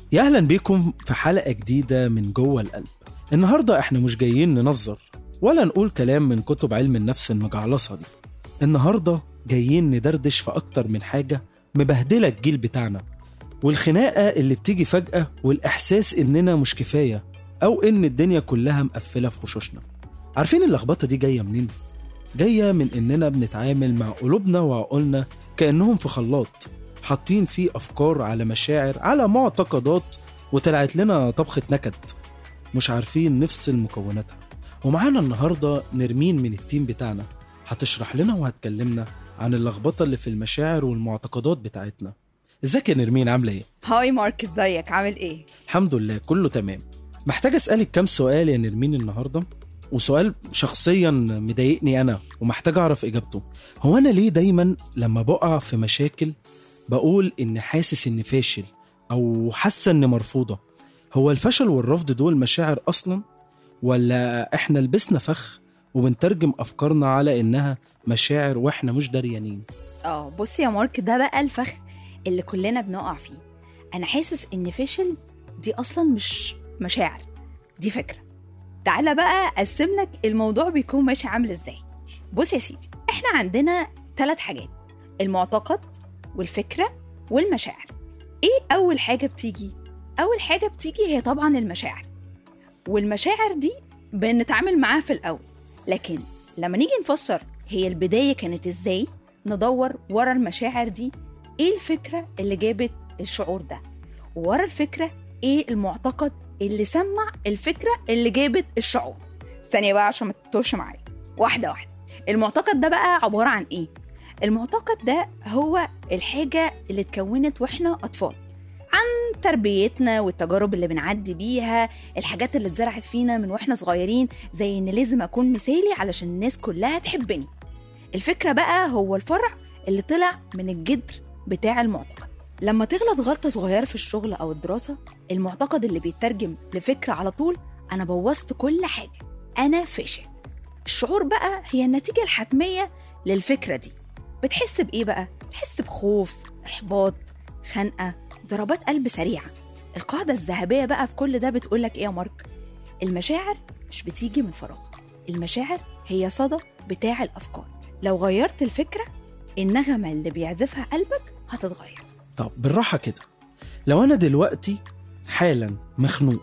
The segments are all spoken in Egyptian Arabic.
يا اهلا بيكم في حلقه جديده من جوه القلب النهارده احنا مش جايين ننظر ولا نقول كلام من كتب علم النفس المجعلصه دي النهارده جايين ندردش في اكتر من حاجه مبهدله الجيل بتاعنا والخناقه اللي بتيجي فجاه والاحساس اننا مش كفايه او ان الدنيا كلها مقفله في وشوشنا عارفين اللخبطه دي جايه منين جايه من اننا بنتعامل مع قلوبنا وعقولنا كانهم في خلاط حاطين فيه افكار على مشاعر على معتقدات وطلعت لنا طبخه نكد مش عارفين نفصل مكوناتها ومعانا النهارده نرمين من التيم بتاعنا هتشرح لنا وهتكلمنا عن اللخبطه اللي في المشاعر والمعتقدات بتاعتنا ازيك يا نرمين عامله ايه هاي مارك ازيك عامل ايه الحمد لله كله تمام محتاج اسالك كام سؤال يا نرمين النهارده وسؤال شخصيا مضايقني انا ومحتاج اعرف اجابته هو انا ليه دايما لما بقع في مشاكل بقول ان حاسس اني فاشل او حاسه اني مرفوضه هو الفشل والرفض دول مشاعر اصلا ولا احنا لبسنا فخ وبنترجم افكارنا على انها مشاعر واحنا مش دريانين اه بص يا مارك ده بقى الفخ اللي كلنا بنقع فيه انا حاسس ان فشل دي اصلا مش مشاعر دي فكره تعالى بقى اقسم لك الموضوع بيكون ماشي عامل ازاي بص يا سيدي احنا عندنا ثلاث حاجات المعتقد والفكره والمشاعر ايه اول حاجه بتيجي اول حاجه بتيجي هي طبعا المشاعر والمشاعر دي بنتعامل معاها في الاول لكن لما نيجي نفسر هي البدايه كانت ازاي ندور ورا المشاعر دي ايه الفكره اللي جابت الشعور ده ورا الفكره ايه المعتقد اللي سمع الفكره اللي جابت الشعور ثانيه بقى عشان ما تتوهش معايا واحده واحده المعتقد ده بقى عباره عن ايه المعتقد ده هو الحاجه اللي اتكونت واحنا اطفال عن تربيتنا والتجارب اللي بنعدي بيها الحاجات اللي اتزرعت فينا من واحنا صغيرين زي ان لازم اكون مثالي علشان الناس كلها تحبني الفكره بقى هو الفرع اللي طلع من الجذر بتاع المعتقد لما تغلط غلطة صغيرة في الشغل أو الدراسة المعتقد اللي بيترجم لفكرة على طول أنا بوظت كل حاجة أنا فاشل الشعور بقى هي النتيجة الحتمية للفكرة دي بتحس بإيه بقى؟ بتحس بخوف إحباط خنقة ضربات قلب سريعة القاعدة الذهبية بقى في كل ده بتقولك إيه يا مارك؟ المشاعر مش بتيجي من فراغ المشاعر هي صدى بتاع الأفكار لو غيرت الفكرة النغمة اللي بيعزفها قلبك هتتغير طب بالراحه كده لو انا دلوقتي حالا مخنوق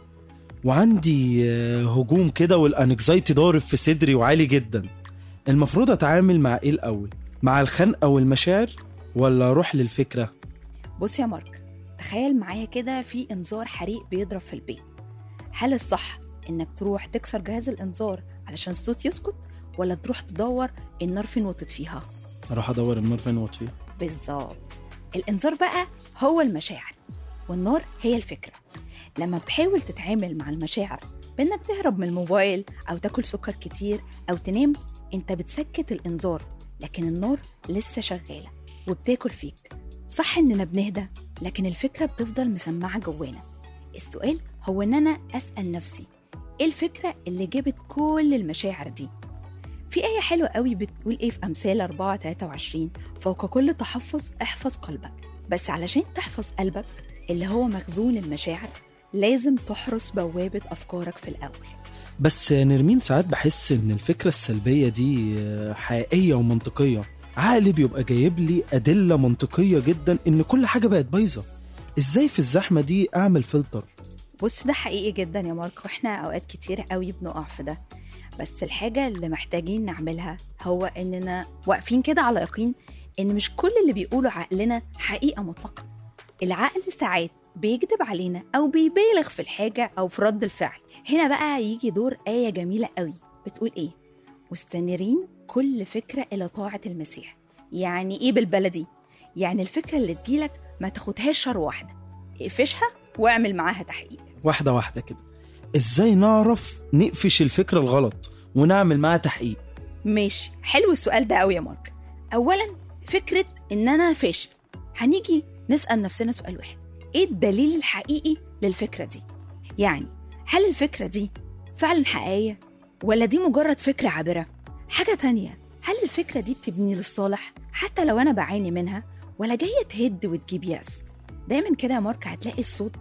وعندي آه، هجوم كده والانكزايتي ضارب في صدري وعالي جدا المفروض اتعامل مع ايه الاول مع الخنقه والمشاعر ولا اروح للفكره بص يا مارك تخيل معايا كده في انذار حريق بيضرب في البيت هل الصح انك تروح تكسر جهاز الانذار علشان الصوت يسكت ولا تروح تدور النار فين وتطفيها اروح ادور النار فين واطفيها بالظبط الانذار بقى هو المشاعر والنار هي الفكره لما بتحاول تتعامل مع المشاعر بانك تهرب من الموبايل او تاكل سكر كتير او تنام انت بتسكت الانذار لكن النار لسه شغاله وبتاكل فيك صح اننا بنهدى لكن الفكره بتفضل مسمعه جوانا السؤال هو ان انا اسال نفسي ايه الفكره اللي جابت كل المشاعر دي في آية حلوة قوي بتقول إيه في أمثال 4 23 فوق كل تحفظ احفظ قلبك بس علشان تحفظ قلبك اللي هو مخزون المشاعر لازم تحرس بوابة أفكارك في الأول بس نرمين ساعات بحس ان الفكره السلبيه دي آه، حقيقيه ومنطقيه عقلي بيبقى جايب لي ادله منطقيه جدا ان كل حاجه بقت بايظه ازاي في الزحمه دي اعمل فلتر بص ده حقيقي جدا يا مارك واحنا أوقات كتير قوي بنقع في ده بس الحاجة اللي محتاجين نعملها هو إننا واقفين كده على يقين إن مش كل اللي بيقوله عقلنا حقيقة مطلقة العقل ساعات بيكذب علينا أو بيبالغ في الحاجة أو في رد الفعل هنا بقى يجي دور آية جميلة قوي بتقول إيه مستنيرين كل فكرة إلى طاعة المسيح يعني إيه بالبلدي؟ يعني الفكرة اللي تجيلك ما تاخدهاش شر واحدة اقفشها واعمل معاها تحقيق واحده واحده كده ازاي نعرف نقفش الفكره الغلط ونعمل معاها تحقيق ماشي حلو السؤال ده قوي يا مارك اولا فكره ان انا فاشل هنيجي نسال نفسنا سؤال واحد ايه الدليل الحقيقي للفكره دي يعني هل الفكره دي فعلا حقيقيه ولا دي مجرد فكره عابره حاجه تانية هل الفكره دي بتبني للصالح حتى لو انا بعاني منها ولا جايه تهد وتجيب يأس دايما كده يا مارك هتلاقي الصوت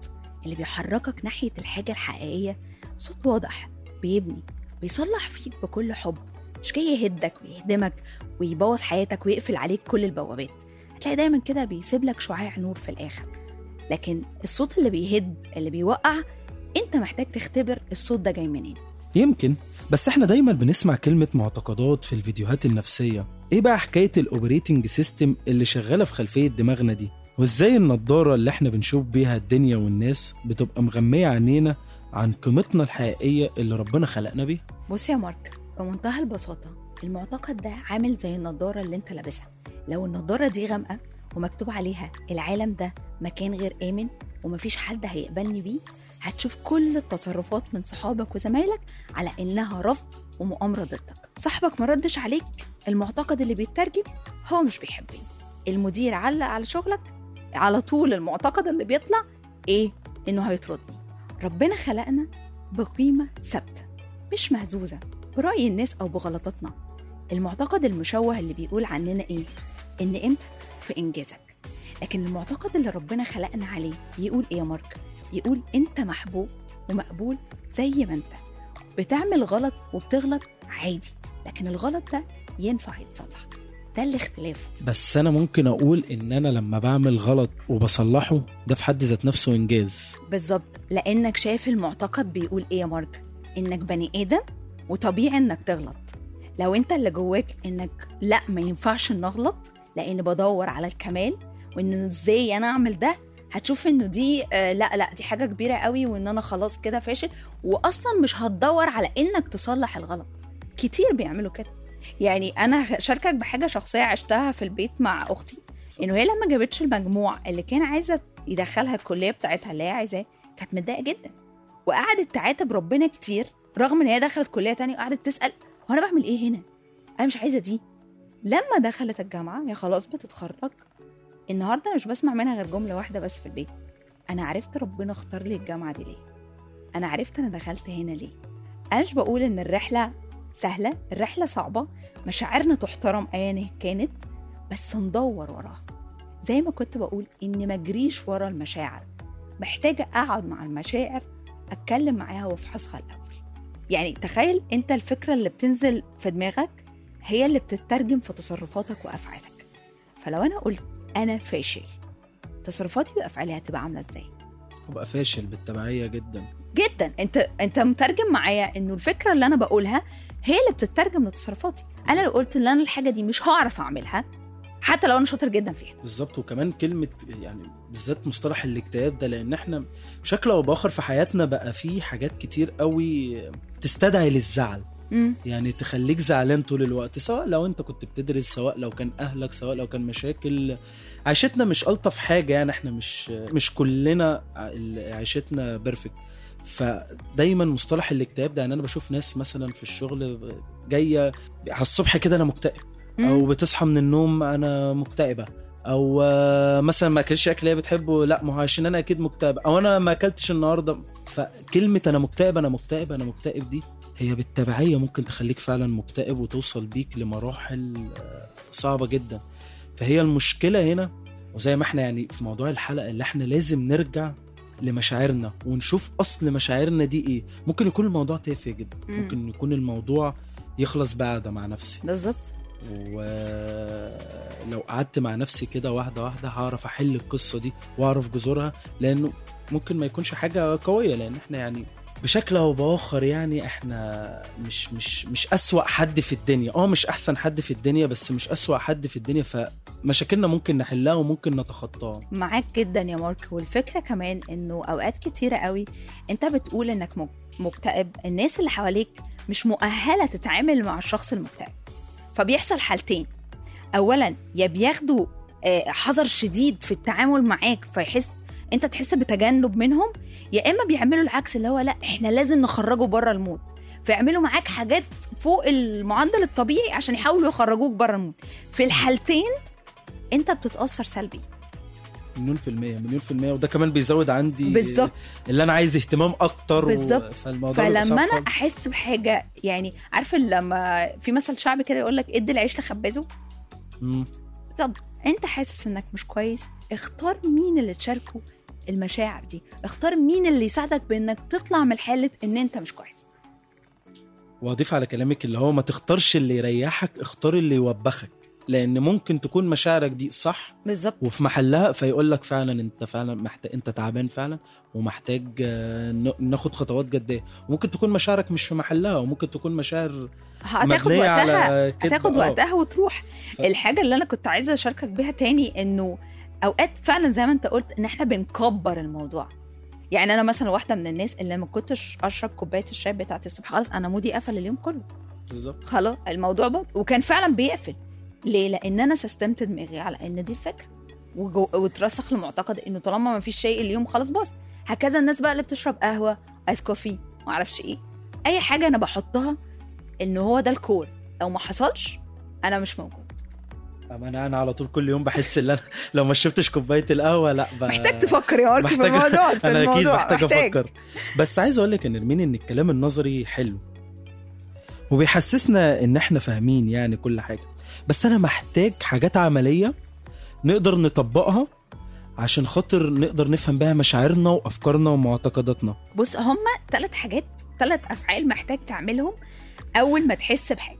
اللي بيحركك ناحية الحاجة الحقيقية صوت واضح بيبني بيصلح فيك بكل حب مش جاي يهدك ويهدمك ويبوظ حياتك ويقفل عليك كل البوابات هتلاقي دايما كده بيسيب لك شعاع نور في الآخر لكن الصوت اللي بيهد اللي بيوقع انت محتاج تختبر الصوت ده جاي منين يمكن بس احنا دايما بنسمع كلمة معتقدات في الفيديوهات النفسية ايه بقى حكاية الاوبريتنج سيستم اللي شغالة في خلفية دماغنا دي وازاي النضارة اللي احنا بنشوف بيها الدنيا والناس بتبقى مغمية عينينا عن قيمتنا الحقيقية اللي ربنا خلقنا بيها بص يا مارك بمنتهى البساطة المعتقد ده عامل زي النضارة اللي انت لابسها لو النضارة دي غامقة ومكتوب عليها العالم ده مكان غير آمن ومفيش حد هيقبلني بيه هتشوف كل التصرفات من صحابك وزمايلك على إنها رفض ومؤامرة ضدك صاحبك ما ردش عليك المعتقد اللي بيترجم هو مش بيحبني المدير علق على شغلك على طول المعتقد اللي بيطلع ايه انه هيطردني ربنا خلقنا بقيمة ثابتة مش مهزوزة برأي الناس أو بغلطاتنا المعتقد المشوه اللي بيقول عننا إيه؟ إن قيمتك في إنجازك لكن المعتقد اللي ربنا خلقنا عليه بيقول إيه يا مارك؟ يقول أنت محبوب ومقبول زي ما أنت بتعمل غلط وبتغلط عادي لكن الغلط ده ينفع يتصلح ده الاختلاف بس انا ممكن اقول ان انا لما بعمل غلط وبصلحه ده في حد ذات نفسه انجاز بالظبط لانك شايف المعتقد بيقول ايه يا مارك انك بني ادم وطبيعي انك تغلط لو انت اللي جواك انك لا ما ينفعش نغلط لان بدور على الكمال وانه ازاي انا اعمل ده هتشوف انه دي آه لا لا دي حاجه كبيره قوي وان انا خلاص كده فاشل واصلا مش هتدور على انك تصلح الغلط كتير بيعملوا كده يعني انا شاركك بحاجه شخصيه عشتها في البيت مع اختي انه هي لما جابتش المجموع اللي كان عايزه يدخلها الكليه بتاعتها اللي هي عايزاه كانت متضايقه جدا وقعدت تعاتب ربنا كتير رغم ان هي دخلت كليه تانية وقعدت تسال هو انا بعمل ايه هنا انا مش عايزه دي لما دخلت الجامعه هي خلاص بتتخرج النهارده أنا مش بسمع منها غير جمله واحده بس في البيت انا عرفت ربنا اختار لي الجامعه دي ليه انا عرفت انا دخلت هنا ليه انا مش بقول ان الرحله سهله الرحله صعبه مشاعرنا تحترم ايا كانت بس ندور وراها زي ما كنت بقول اني ما اجريش ورا المشاعر محتاجه اقعد مع المشاعر اتكلم معاها وافحصها الاول يعني تخيل انت الفكره اللي بتنزل في دماغك هي اللي بتترجم في تصرفاتك وافعالك فلو انا قلت انا فاشل تصرفاتي وافعالي هتبقى عامله ازاي وبقى فاشل بالتبعية جدا جدا انت انت مترجم معايا انه الفكره اللي انا بقولها هي اللي بتترجم لتصرفاتي انا لو قلت ان انا الحاجه دي مش هعرف اعملها حتى لو انا شاطر جدا فيها بالظبط وكمان كلمة يعني بالذات مصطلح الاكتئاب ده لأن احنا بشكل أو بآخر في حياتنا بقى في حاجات كتير قوي تستدعي للزعل مم. يعني تخليك زعلان طول الوقت سواء لو انت كنت بتدرس سواء لو كان اهلك سواء لو كان مشاكل عيشتنا مش الطف حاجه يعني احنا مش مش كلنا ع- عيشتنا بيرفكت فدايما مصطلح الاكتئاب ده يعني انا بشوف ناس مثلا في الشغل جايه على الصبح كده انا مكتئب او مم. بتصحى من النوم انا مكتئبه او آه، مثلا ما اكلش اكل هي بتحبه لا ما هو عشان انا اكيد مكتئب او انا ما اكلتش النهارده فكلمه انا مكتئب انا مكتئب انا مكتئب دي هي بالتبعيه ممكن تخليك فعلا مكتئب وتوصل بيك لمراحل آه، صعبه جدا فهي المشكله هنا وزي ما احنا يعني في موضوع الحلقه اللي احنا لازم نرجع لمشاعرنا ونشوف اصل مشاعرنا دي ايه ممكن يكون الموضوع تافه جدا مم. ممكن يكون الموضوع يخلص بعد مع نفسي بالظبط ولو قعدت مع نفسي كده واحده واحده هعرف احل القصه دي واعرف جذورها لانه ممكن ما يكونش حاجه قويه لان احنا يعني بشكل او باخر يعني احنا مش مش مش اسوا حد في الدنيا اه مش احسن حد في الدنيا بس مش اسوا حد في الدنيا فمشاكلنا ممكن نحلها وممكن نتخطاها معاك جدا يا مارك والفكره كمان انه اوقات كتيره قوي انت بتقول انك مك- مكتئب الناس اللي حواليك مش مؤهله تتعامل مع الشخص المكتئب فبيحصل حالتين اولا يا بياخدوا آه، حذر شديد في التعامل معاك فيحس انت تحس بتجنب منهم يا اما بيعملوا العكس اللي هو لا احنا لازم نخرجه بره المود فيعملوا معاك حاجات فوق المعدل الطبيعي عشان يحاولوا يخرجوك بره المود في الحالتين انت بتتاثر سلبي مليون في المية مليون في المية وده كمان بيزود عندي بالظبط. اللي انا عايز اهتمام اكتر بالظبط. فالموضوع بيبقى صعب فلما انا خالص. احس بحاجه يعني عارفه لما في مثل شعبي كده يقول لك ادي العيش لخبازه مم. طب انت حاسس انك مش كويس اختار مين اللي تشاركه المشاعر دي اختار مين اللي يساعدك بانك تطلع من حاله ان انت مش كويس واضيف على كلامك اللي هو ما تختارش اللي يريحك اختار اللي يوبخك لان ممكن تكون مشاعرك دي صح بالظبط وفي محلها فيقول لك فعلا انت فعلا محتاج انت تعبان فعلا ومحتاج آه، ن- ناخد خطوات جديه وممكن تكون مشاعرك مش في محلها وممكن تكون مشاعر هتاخد مبنية وقتها على كده. هتاخد آه. وقتها وتروح ف- الحاجه اللي انا كنت عايزه اشاركك بيها تاني انه اوقات فعلا زي ما انت قلت ان احنا بنكبر الموضوع يعني انا مثلا واحده من الناس اللي ما كنتش اشرب كوبايه الشاي بتاعتي الصبح خالص انا مودي قفل اليوم كله بالظبط خلاص الموضوع بط وكان فعلا بيقفل ليه لان انا سستمت دماغي على ان دي الفكره وجو... واترسخ المعتقد انه طالما ما فيش شيء اليوم خلاص باظ هكذا الناس بقى اللي بتشرب قهوه ايس كوفي ما اعرفش ايه اي حاجه انا بحطها ان هو ده الكور لو ما حصلش انا مش موجود اما انا انا على طول كل يوم بحس ان انا لو ما شربتش كوبايه القهوه لا ب... محتاج تفكر يا مارك في محتاج- الموضوع في انا اكيد الموضوع محتاج افكر بس عايز اقول لك يا نرمين ان الكلام النظري حلو وبيحسسنا ان احنا فاهمين يعني كل حاجه بس انا محتاج حاجات عمليه نقدر نطبقها عشان خاطر نقدر نفهم بيها مشاعرنا وافكارنا ومعتقداتنا بص هما ثلاث حاجات ثلاث افعال محتاج تعملهم اول ما تحس بحاجه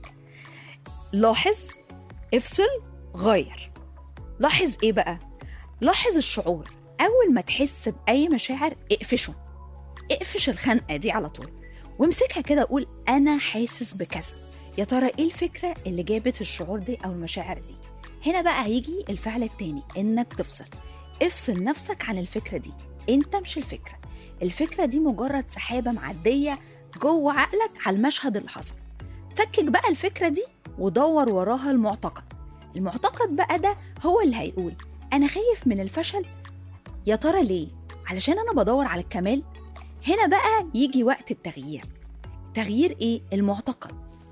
لاحظ افصل غير لاحظ ايه بقى لاحظ الشعور اول ما تحس باي مشاعر اقفشه اقفش الخنقه دي على طول وامسكها كده قول انا حاسس بكذا يا ترى ايه الفكره اللي جابت الشعور دي او المشاعر دي هنا بقى هيجي الفعل التاني انك تفصل افصل نفسك عن الفكره دي انت مش الفكره الفكره دي مجرد سحابه معديه جوه عقلك على المشهد اللي حصل فكك بقى الفكره دي ودور وراها المعتقد المعتقد بقى ده هو اللي هيقول انا خايف من الفشل يا ترى ليه علشان انا بدور على الكمال هنا بقى يجي وقت التغيير تغيير ايه المعتقد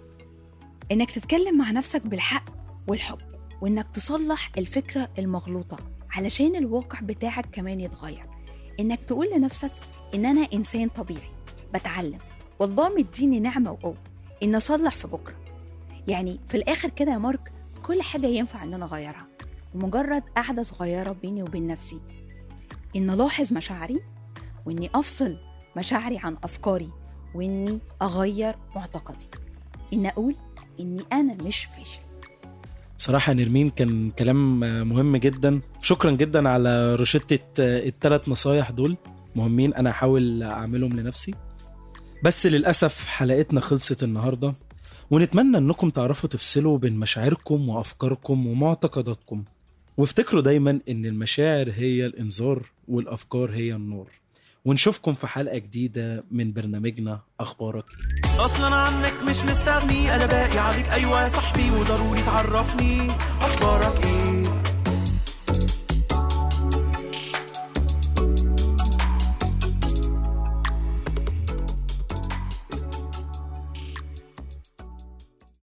انك تتكلم مع نفسك بالحق والحب وانك تصلح الفكره المغلوطه علشان الواقع بتاعك كمان يتغير انك تقول لنفسك ان انا انسان طبيعي بتعلم والله مديني نعمه وقوه ان اصلح في بكره يعني في الاخر كده يا مارك كل حاجه ينفع ان انا اغيرها ومجرد قعده صغيره بيني وبين نفسي ان الاحظ مشاعري واني افصل مشاعري عن افكاري واني اغير معتقدي ان اقول اني انا مش فاشل بصراحة يا نرمين كان كلام مهم جدا شكرا جدا على روشتة الثلاث نصايح دول مهمين أنا هحاول أعملهم لنفسي بس للأسف حلقتنا خلصت النهاردة ونتمنى أنكم تعرفوا تفصلوا بين مشاعركم وأفكاركم ومعتقداتكم وافتكروا دايما أن المشاعر هي الإنذار والأفكار هي النور ونشوفكم في حلقة جديدة من برنامجنا أخبارك إيه اصلا عنك مش مستغني انا باقي عليك ايوه يا صاحبي وضروري تعرفني اخبارك ايه